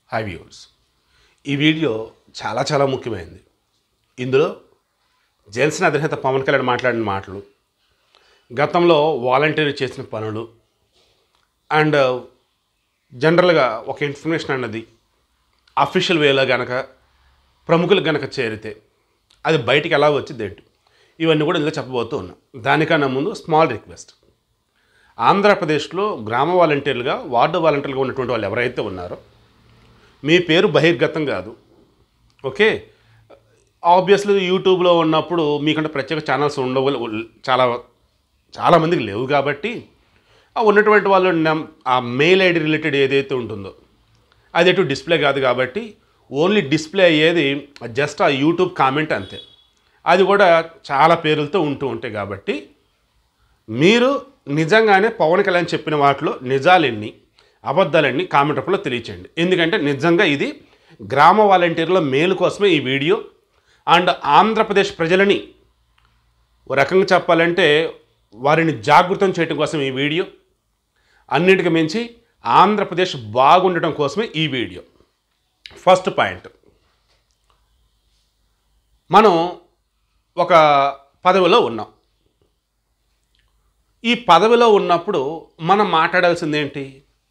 high viewers ఈ video చాలా చాలా ముఖ్యమైనది ఇందులో జనసేన అధినేత పవన్ కళ్యాణ్ మాట్లాడిన మాటలు గతంలో వాలంటీర్ చేసిన పనులు అండ్ జనరల్గా ఒక ఇన్ఫర్మేషన్ అన్నది అఫీషియల్ వేలో గనక ప్రముఖులు గనక చేరితే అది బయటికి ఎలా వచ్చింది ఏంటి ఇవన్నీ కూడా ఇందులో చెప్పబోతూ ఉన్నాం దానికన్నా ముందు స్మాల్ రిక్వెస్ట్ ఆంధ్రప్రదేశ్లో గ్రామ వాలంటీర్లుగా వార్డు వాలంటీర్లుగా ఉన్నటువంటి వాళ్ళు ఎవరైతే ఉన్నారో మీ పేరు బహిర్గతం కాదు ఓకే ఆబ్వియస్లీ యూట్యూబ్లో ఉన్నప్పుడు మీకంటే ప్రత్యేక ఛానల్స్ ఉండవు చాలా చాలామందికి లేవు కాబట్టి ఆ ఉన్నటువంటి వాళ్ళు నమ్- ఆ మెయిల్ ఐడి రిలేటెడ్ ఏదైతే ఉంటుందో అది ఎటు డిస్ప్లే కాదు కాబట్టి ఓన్లీ డిస్ప్లే అయ్యేది జస్ట్ ఆ యూట్యూబ్ కామెంట్ అంతే అది కూడా చాలా పేర్లతో ఉంటూ ఉంటాయి కాబట్టి మీరు నిజంగానే పవన్ కళ్యాణ్ చెప్పిన వాటిలో నిజాలెన్ని అబద్ధాలన్నీ కామెంట్ రూపంలో తెలియచేయండి ఎందుకంటే నిజంగా ఇది గ్రామ వాలంటీర్ల మేలు కోసమే ఈ వీడియో అండ్ ఆంధ్రప్రదేశ్ ప్రజలని ఓ రకంగా చెప్పాలంటే వారిని జాగృతం చేయడం కోసం ఈ వీడియో అన్నిటికి మించి ఆంధ్రప్రదేశ్ బాగుండటం కోసమే ఈ వీడియో ఫస్ట్ పాయింట్ మనం ఒక పదవిలో ఉన్నాం ఈ పదవిలో ఉన్నప్పుడు మనం మాట్లాడాల్సింది ఏంటి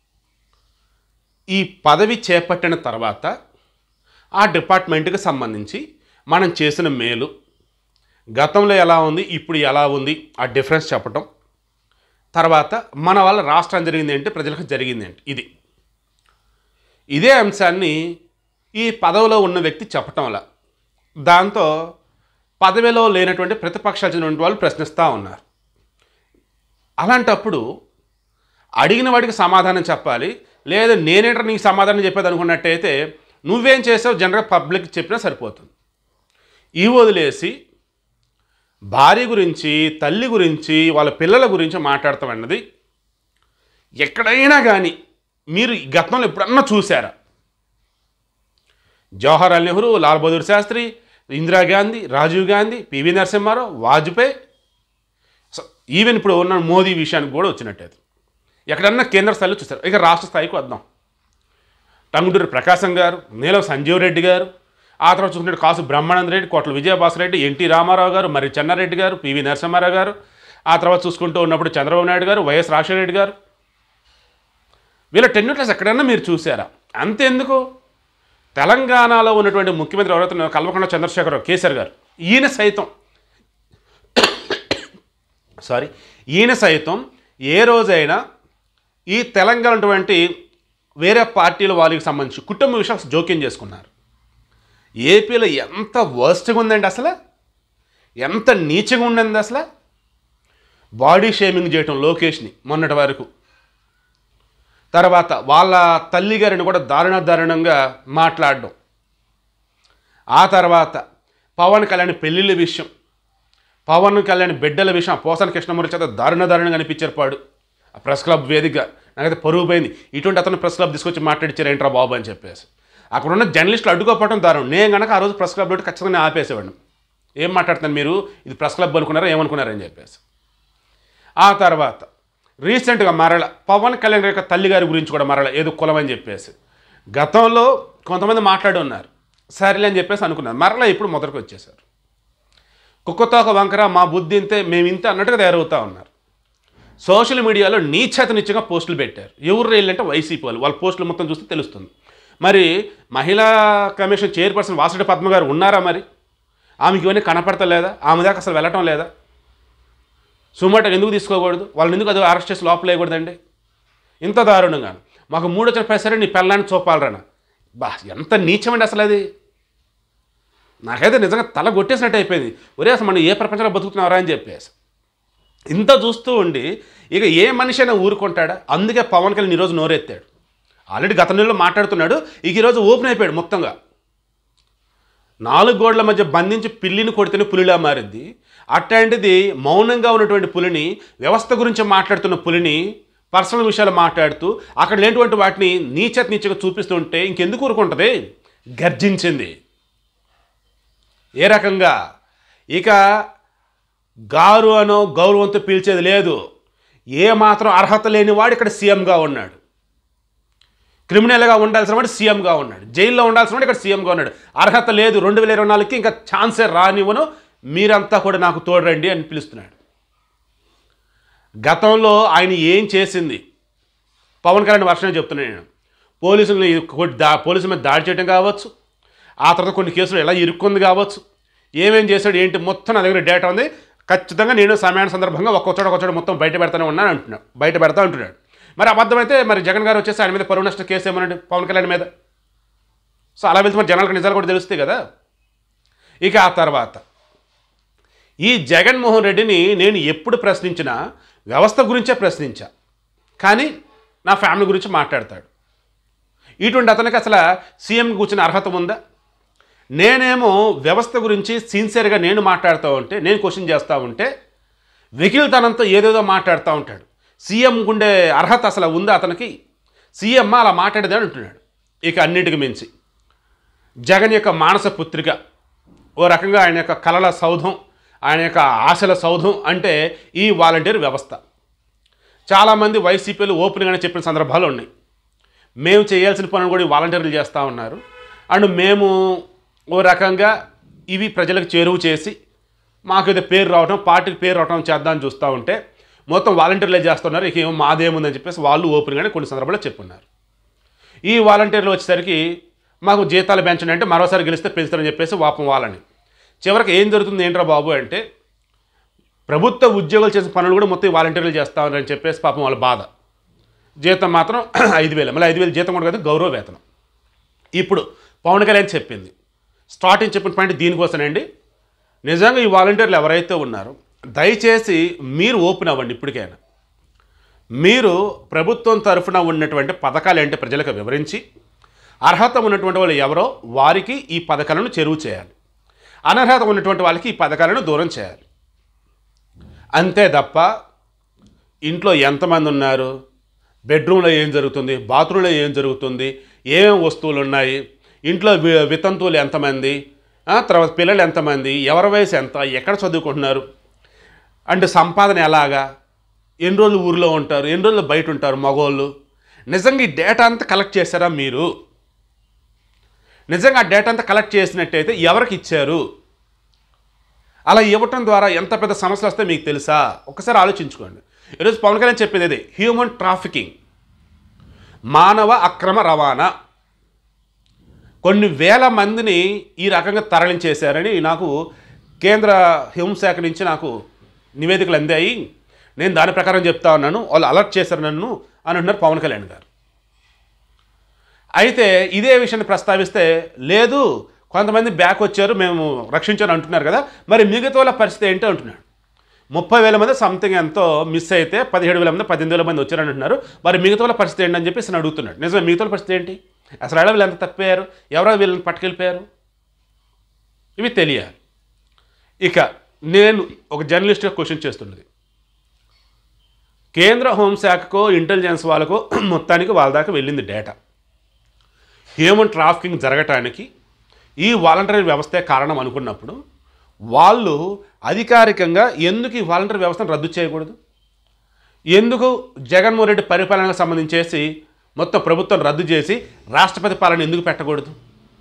ఈ పదవి చేపట్టిన తర్వాత ఆ డిపార్ట్మెంట్కి సంబంధించి మనం చేసిన మేలు గతంలో ఎలా ఉంది ఇప్పుడు ఎలా ఉంది ఆ డిఫరెన్స్ చెప్పటం తర్వాత మన వల్ల రాష్ట్రం జరిగింది ఏంటి ప్రజలకు జరిగింది ఏంటి ఇది ఇదే అంశాన్ని ఈ పదవిలో ఉన్న వ్యక్తి చెప్పటంలా దాంతో పదవిలో లేనటువంటి ప్రతిపక్షాలు చెందినటువంటి వాళ్ళు ప్రశ్నిస్తూ ఉన్నారు అలాంటప్పుడు అడిగిన వాడికి సమాధానం చెప్పాలి లేదా నేనేంట నీకు సమాధానం చెప్పేది అనుకున్నట్టయితే నువ్వేం చేసావు జనరల్ పబ్లిక్ చెప్పినా సరిపోతుంది ఈ వదిలేసి భార్య గురించి తల్లి గురించి వాళ్ళ పిల్లల గురించి మాట్లాడతామన్నది ఎక్కడైనా కానీ మీరు ఈ గతంలో ఎప్పుడన్నా చూసారా జవహర్లాల్ నెహ్రూ లాల్ బహదూర్ శాస్త్రి ఇందిరాగాంధీ రాజీవ్ గాంధీ పివి నరసింహారావు వాజ్పేయి సో ఈవెన్ ఇప్పుడు ఉన్న మోదీ విషయానికి కూడా వచ్చినట్టయితే ఎక్కడన్నా కేంద్ర స్థాయిలో చూస్తారు ఇక రాష్ట్ర స్థాయికి వద్దాం టంగుటూరి ప్రకాశం గారు నీలం సంజీవ్ రెడ్డి గారు ఆ తర్వాత చూసుకుంటే కాసు బ్రహ్మానంద రెడ్డి కోట్ల విజయభాస్కర్ రెడ్డి ఎన్టీ రామారావు గారు మరి చెన్నారెడ్డి గారు పివి నరసింహారావు గారు ఆ తర్వాత చూసుకుంటూ ఉన్నప్పుడు చంద్రబాబు నాయుడు గారు వైఎస్ రాజశేఖర రెడ్డి గారు వీళ్ళ టెన్యూటర్స్ ఎక్కడన్నా మీరు చూసారా అంతెందుకు తెలంగాణలో ఉన్నటువంటి ముఖ్యమంత్రి ఎవరైతే ఉన్నారో కల్వకుంట్ల చంద్రశేఖరరావు కేసీఆర్ గారు ఈయన సైతం సారీ ఈయన సైతం ఏ రోజైనా ఈ తెలంగాణ ఉన్నటువంటి వేరే పార్టీల వాళ్ళకి సంబంధించి కుటుంబ విషయాలు జోక్యం చేసుకున్నారు ఏపీలో ఎంత వర్స్ట్గా ఉందండి అసలు ఎంత నీచగా ఉండింది అసలు బాడీ షేమింగ్ చేయటం లోకేష్ని మొన్నటి వరకు తర్వాత వాళ్ళ తల్లి గారిని కూడా దారుణ దారుణంగా మాట్లాడడం ఆ తర్వాత పవన్ కళ్యాణ్ పెళ్ళిళ్ళ విషయం పవన్ కళ్యాణ్ బిడ్డల విషయం ఆ పోసాన కృష్ణమూర్తి చేత దారుణ దారుణంగా అనిపించారు పాడు ఆ ప్రెస్ క్లబ్ వేదికగా నాకైతే పరుగు పోయింది ఇటువంటి అతను ప్రెస్ క్లబ్ తీసుకొచ్చి మాట్లాడిచ్చారు ఏంట్రా బాబు అని చెప్పేసి అక్కడ ఉన్న జర్నలిస్టులు అడ్డుకోవటం దారుణం నేను కనుక ఆ రోజు ప్రెస్ క్లబ్ పెట్టి ఖచ్చితంగా ఆపేసేవాడిని ఏం మాట్లాడుతాను మీరు ఇది ప్రెస్ క్లబ్ అనుకున్నారా ఏమనుకున్నారని చెప్పేసి ఆ తర్వాత రీసెంట్గా మరల పవన్ కళ్యాణ్ యొక్క తల్లి గారి గురించి కూడా మరల ఏదో కులం అని చెప్పేసి గతంలో కొంతమంది మాట్లాడి ఉన్నారు సరేలే అని చెప్పేసి అనుకున్నారు మరలా ఇప్పుడు మొదటికి వచ్చేసారు కుక్కతోక వంకర మా బుద్ధి ఇంతే మేము ఇంతే అన్నట్టుగా తయారవుతా ఉన్నారు సోషల్ మీడియాలో నీచత నిత్యంగా పోస్టులు పెట్టారు ఎవరు అంటే వైసీపీ వాళ్ళు వాళ్ళ పోస్టులు మొత్తం చూస్తే తెలుస్తుంది మరి మహిళా కమిషన్ చైర్పర్సన్ వాసుడి పద్మ గారు ఉన్నారా మరి ఆమెకి ఇవన్నీ కనపడతలేదా ఆమె దాకా అసలు వెళ్ళటం లేదా సుమోటో ఎందుకు తీసుకోకూడదు వాళ్ళని ఎందుకు అది అరెస్ట్ చేసి లోపల వేయకూడదండి ఇంత దారుణంగా మాకు మూడు వచ్చిన పైసరే నీ పిల్లాన్ని చూపాలరానా బా ఎంత నీచమండి అసలు అది నాకైతే నిజంగా తల కొట్టేసినట్టు అయిపోయింది ఒరే అసలు మనం ఏ ప్రపంచంలో బతుకుతున్నారా అని చెప్పేసి ఇంత చూస్తూ ఉండి ఇక ఏ మనిషి అయినా ఊరుకుంటాడా అందుకే పవన్ కళ్యాణ్ ఈరోజు నోరెత్తాడు ఆల్రెడీ గత నెలలో మాట్లాడుతున్నాడు ఇక ఈరోజు ఓపెన్ అయిపోయాడు మొత్తంగా నాలుగు గోడల మధ్య బంధించి పిల్లిని కొడితేనే పులిలా మారింది అట్లాంటిది మౌనంగా ఉన్నటువంటి పులిని వ్యవస్థ గురించి మాట్లాడుతున్న పులిని పర్సనల్ విషయాలు మాట్లాడుతూ అక్కడ లేనటువంటి వాటిని నీచత నీచగా చూపిస్తుంటే ఇంకెందుకు ఊరుకుంటుంది గర్జించింది ఏ రకంగా ఇక గారు అనో గౌరవంతో పిలిచేది లేదు ఏ మాత్రం అర్హత లేని వాడు ఇక్కడ సీఎంగా ఉన్నాడు క్రిమినల్గా ఉండాల్సిన వాడు సీఎంగా ఉన్నాడు జైల్లో ఉండాల్సిన వాడు ఇక్కడ సీఎంగా ఉన్నాడు అర్హత లేదు రెండు వేల ఇరవై నాలుగుకి ఇంకా ఛాన్సే రానివ్వను మీరంతా కూడా నాకు తోడరండి అని పిలుస్తున్నాడు గతంలో ఆయన ఏం చేసింది పవన్ కళ్యాణ్ వర్షమే చెప్తున్నాను నేను పోలీసులు దా పోలీసుల మీద దాడి చేయడం కావచ్చు ఆ తర్వాత కొన్ని కేసులు ఎలా ఇరుక్కుంది కావచ్చు ఏమేం చేశాడు ఏంటి మొత్తం నా దగ్గర డేటా ఉంది ఖచ్చితంగా నేను సమయాన్ని సందర్భంగా ఒక్కొక్క చోట ఒక్కొక్క చోట మొత్తం బయట పెడతానే ఉన్నాను అంటున్నాడు బయట పెడతా అంటున్నాడు మరి అబద్ధమైతే మరి జగన్ గారు వచ్చేసి ఆయన మీద పరువు నష్ట కేసు ఏమనండి పవన్ కళ్యాణ్ మీద సో అలా వెళ్తే మరి జనాలకు నిజాలు కూడా తెలుస్తాయి కదా ఇక ఆ తర్వాత ఈ జగన్మోహన్ రెడ్డిని నేను ఎప్పుడు ప్రశ్నించినా వ్యవస్థ గురించే ప్రశ్నించా కానీ నా ఫ్యామిలీ గురించి మాట్లాడతాడు ఇటువంటి అతనికి అసలు సీఎం కూర్చున్న అర్హత ఉందా నేనేమో వ్యవస్థ గురించి సిన్సియర్గా నేను మాట్లాడుతూ ఉంటే నేను క్వశ్చన్ చేస్తూ ఉంటే వెకిల్తనంతో ఏదేదో మాట్లాడుతూ ఉంటాడు సీఎం గుండే అర్హత అసలు ఉందా అతనికి సీఎం అలా మాట్లాడేది అని అంటున్నాడు ఇక అన్నిటికి మించి జగన్ యొక్క మానస పుత్రిక ఓ రకంగా ఆయన యొక్క కలల సౌధం ఆయన యొక్క ఆశల సౌధం అంటే ఈ వాలంటీర్ వ్యవస్థ చాలామంది వైసీపీలు ఓపెన్గానే చెప్పిన సందర్భాలు ఉన్నాయి మేము చేయాల్సిన పనులు కూడా ఈ వాలంటీర్లు చేస్తూ ఉన్నారు అండ్ మేము ఓ రకంగా ఇవి ప్రజలకు చేరువ చేసి మాకు ఏదో పేరు రావటం పార్టీకి పేరు రావటం చేద్దామని చూస్తూ ఉంటే మొత్తం వాలంటీర్లే చేస్తున్నారు ఇక ఏమో మాదేముందని చెప్పేసి వాళ్ళు ఓపెన్గానే కొన్ని సందర్భాల్లో చెప్పున్నారు ఈ వాలంటీర్లు వచ్చేసరికి మాకు జీతాలు పెంచండి అంటే మరోసారి గెలిస్తే పెంచుతారని చెప్పేసి వాపం వాళ్ళని చివరికి ఏం జరుగుతుంది ఏంట్రా బాబు అంటే ప్రభుత్వ ఉద్యోగాలు చేసిన పనులు కూడా మొత్తం ఈ వాలంటీర్లు చేస్తా ఉన్నారని చెప్పేసి పాపం వాళ్ళ బాధ జీతం మాత్రం ఐదు వేలు మళ్ళీ ఐదు వేలు జీతం కూడా కదా గౌరవ వేతనం ఇప్పుడు పవన్ కళ్యాణ్ చెప్పింది స్టార్టింగ్ చెప్పిన పాయింట్ దీనికోసమండి నిజంగా ఈ వాలంటీర్లు ఎవరైతే ఉన్నారో దయచేసి మీరు ఓపెన్ అవ్వండి ఇప్పటికైనా మీరు ప్రభుత్వం తరఫున ఉన్నటువంటి పథకాలు ఏంటి ప్రజలకు వివరించి అర్హత ఉన్నటువంటి వాళ్ళు ఎవరో వారికి ఈ పథకాలను చెరువు చేయాలి అనర్హత ఉన్నటువంటి వాళ్ళకి ఈ పథకాలను దూరం చేయాలి అంతే తప్ప ఇంట్లో ఎంతమంది ఉన్నారు బెడ్రూమ్లో ఏం జరుగుతుంది బాత్రూంలో ఏం జరుగుతుంది ఏమేమి వస్తువులు ఉన్నాయి ఇంట్లో వి- వితంతువులు ఎంతమంది ఆ, తర్వాత పిల్లలు ఎంతమంది ఎవరి వయసు ఎంత ఎక్కడ చదువుకుంటున్నారు అంటే సంపాదన ఎలాగా ఎన్ని రోజులు ఊరిలో ఉంటారు ఎన్ని రోజులు బయట ఉంటారు మగోళ్ళు నిజంగా ఈ డేటా అంతా కలెక్ట్ చేశారా మీరు నిజంగా ఆ డేటా అంతా కలెక్ట్ చేసినట్టయితే ఎవరికి ఇచ్చారు అలా ఇవ్వటం ద్వారా ఎంత పెద్ద సమస్యలు వస్తే మీకు తెలుసా ఒకసారి ఆలోచించుకోండి ఈరోజు పవన్ కళ్యాణ్ చెప్పేది ఇది హ్యూమన్ ట్రాఫికింగ్ మానవ అక్రమ రవాణా కొన్ని వేల మందిని ఈ రకంగా తరలించేశారని నాకు కేంద్ర హోంశాఖ నుంచి నాకు నివేదికలు అందాయి నేను దాని ప్రకారం చెప్తా ఉన్నాను వాళ్ళు అలర్ట్ చేశారు నన్ను అని అంటున్నారు పవన్ కళ్యాణ్ గారు అయితే ఇదే విషయాన్ని ప్రస్తావిస్తే లేదు కొంతమంది బ్యాక్ వచ్చారు మేము రక్షించారు అంటున్నారు కదా మరి మిగతా వాళ్ళ పరిస్థితి ఏంటో అంటున్నాడు ముప్పై వేల మంది సంథింగ్ ఎంతో మిస్ అయితే పదిహేడు వేల మంది పద్దెనిమిది వేల మంది వచ్చారని అంటున్నారు మరి మిగతా వాళ్ళ పరిస్థితి ఏంటి అని చెప్పేసి నేను అడుగుతున్నాడు నిజమే మిగతా వాళ్ళ పరిస్థితి ఏంటి అసలు అడవి వీళ్ళు ఎంత తప్పారు ఎవరో వీళ్ళని పట్టుకెళ్ళిపోయారు ఇవి తెలియాలి ఇక నేను ఒక జర్నలిస్ట్గా క్వశ్చన్ చేస్తున్నది కేంద్ర హోంశాఖకో ఇంటెలిజెన్స్ వాళ్ళకో మొత్తానికి వాళ్ళ దాకా వెళ్ళింది డేటా హ్యూమన్ ట్రాఫికింగ్ జరగటానికి ఈ వాలంటరీ వ్యవస్థే కారణం అనుకున్నప్పుడు వాళ్ళు అధికారికంగా ఎందుకు ఈ వాలంటరీ వ్యవస్థను రద్దు చేయకూడదు ఎందుకు జగన్మోహన్ రెడ్డి పరిపాలనకు సంబంధించేసి మొత్తం ప్రభుత్వం రద్దు చేసి రాష్ట్రపతి పాలన ఎందుకు పెట్టకూడదు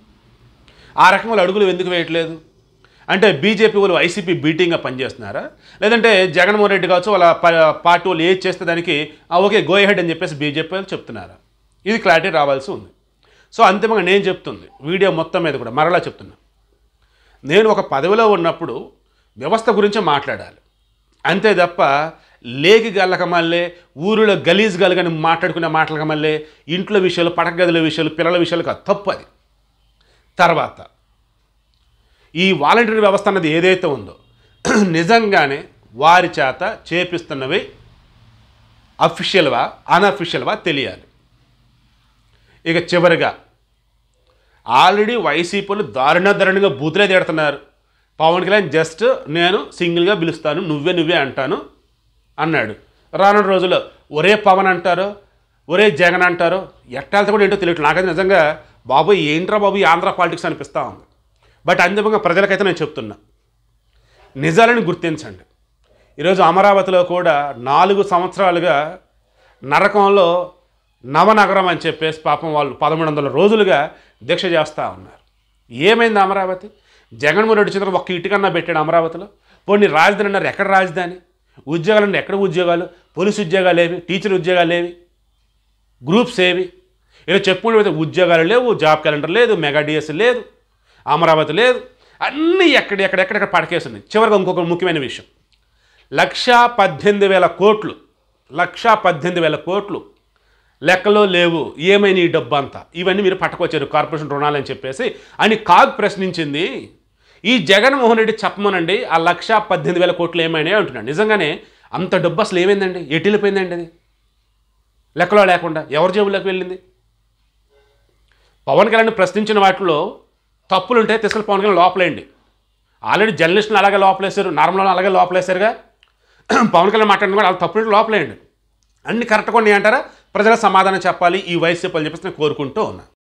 ఆ రకమైన అడుగులు ఎందుకు వేయట్లేదు అంటే బీజేపీ వాళ్ళు వైసీపీ బీటింగ్గా పనిచేస్తున్నారా లేదంటే జగన్మోహన్ రెడ్డి కావచ్చు వాళ్ళ ప- పార్టీ వాళ్ళు ఏది చేస్తే దానికి "ఆ, ఓకే గో హెడ్ అని చెప్పేసి బీజేపీ వాళ్ళు చెప్తున్నారా ఇది క్లారిటీ రావాల్సి ఉంది సో అంతిమంగా నేను చెప్తుంది వీడియో మొత్తం మీద కూడా మరలా చెప్తున్నా నేను ఒక పదవిలో ఉన్నప్పుడు వ్యవస్థ గురించి మాట్లాడాలి అంతే తప్ప లేకి గల్లక మళ్ళీ ఊరిలో గలీజ్ గలగని మాట్లాడుకునే మాటలక మళ్ళీ ఇంట్లో విషయాలు పడక గదుల విషయాలు పిల్లల విషయాలు కాదు తప్పు అది తర్వాత ఈ వాలంటీర్ వ్యవస్థ అన్నది ఏదైతే ఉందో నిజంగానే వారి చేత చేపిస్తున్నవి అఫీషియల్వా అన్అఫీషియల్వా తెలియాలి ఇక చివరిగా ఆల్రెడీ వైసీపీలు దారుణ దారుణంగా బూతులే తిడుతున్నారు పవన్ కళ్యాణ్ జస్ట్ నేను సింగిల్గా పిలుస్తాను నువ్వే నువ్వే అంటాను అన్నాడు రానున్న రోజుల్లో ఒరే పవన్ అంటారో ఒరే జగన్ అంటారో ఎట్టాలతో కూడా ఏంటో తెలియట్లేదు నాకైతే నిజంగా బాబు ఏంట్రా బాబు ఈ ఆంధ్ర పాలిటిక్స్ అనిపిస్తూ ఉంది బట్ అంతిమంగా ప్రజలకైతే నేను చెప్తున్నా నిజాలను గుర్తించండి ఈరోజు అమరావతిలో కూడా నాలుగు సంవత్సరాలుగా నరకంలో నవనగరం అని చెప్పేసి పాపం వాళ్ళు పదమూడు వందల రోజులుగా దీక్ష చేస్తూ ఉన్నారు ఏమైంది అమరావతి జగన్మోహన్ రెడ్డి చంద్ర ఒక్క ఇటుకన్నా పెట్టాడు అమరావతిలో పోనీ రాజధాని అన్నారు ఎక్కడ రాజధాని ఉద్యోగాలు అంటే ఎక్కడ ఉద్యోగాలు పోలీసు ఉద్యోగాలు ఏవి టీచర్ ఉద్యోగాలు ఏవి గ్రూప్స్ ఏవి ఇలా చెప్పుకుంటే ఉద్యోగాలు లేవు జాబ్ క్యాలెండర్ లేదు మెగా డిఎస్ లేదు అమరావతి లేదు అన్నీ ఎక్కడ ఎక్కడెక్కడ పడకేస్తున్నాయి చివరిగా ఇంకొక ముఖ్యమైన విషయం లక్షా పద్దెనిమిది వేల కోట్లు లక్షా పద్దెనిమిది వేల కోట్లు లెక్కలో లేవు ఏమైనా ఈ డబ్బు అంతా ఇవన్నీ మీరు పట్టుకొచ్చారు కార్పొరేషన్ రుణాలు అని చెప్పేసి అని కాగ్ ప్రశ్నించింది ఈ జగన్మోహన్ రెడ్డి చెప్పమనండి ఆ లక్ష పద్దెనిమిది వేల కోట్లు ఏమైనాయి అంటున్నాడు నిజంగానే అంత డబ్బు అసలు ఏమైందండి ఎటు వెళ్ళిపోయిందండి అది లెక్కలో లేకుండా ఎవరి జేబులోకి వెళ్ళింది పవన్ కళ్యాణ్ ప్రశ్నించిన వాటిలో తప్పులు ఉంటే తీసుకెళ్ళి పవన్ కళ్యాణ్ లోపలేండి ఆల్రెడీ జర్నలిస్టులు అలాగే లోపలేశారు నార్మల్ అలాగే లోపలేశారుగా పవన్ కళ్యాణ్ మాట్లాడిన కూడా వాళ్ళు తప్పులు ఉంటే లోపలేయండి అన్ని కరెక్ట్గా ఉన్నాయి అంటారా ప్రజలకు సమాధానం చెప్పాలి ఈ వయసు చెప్పాలని చెప్పేసి నేను కోరుకుంటూ ఉన్నాను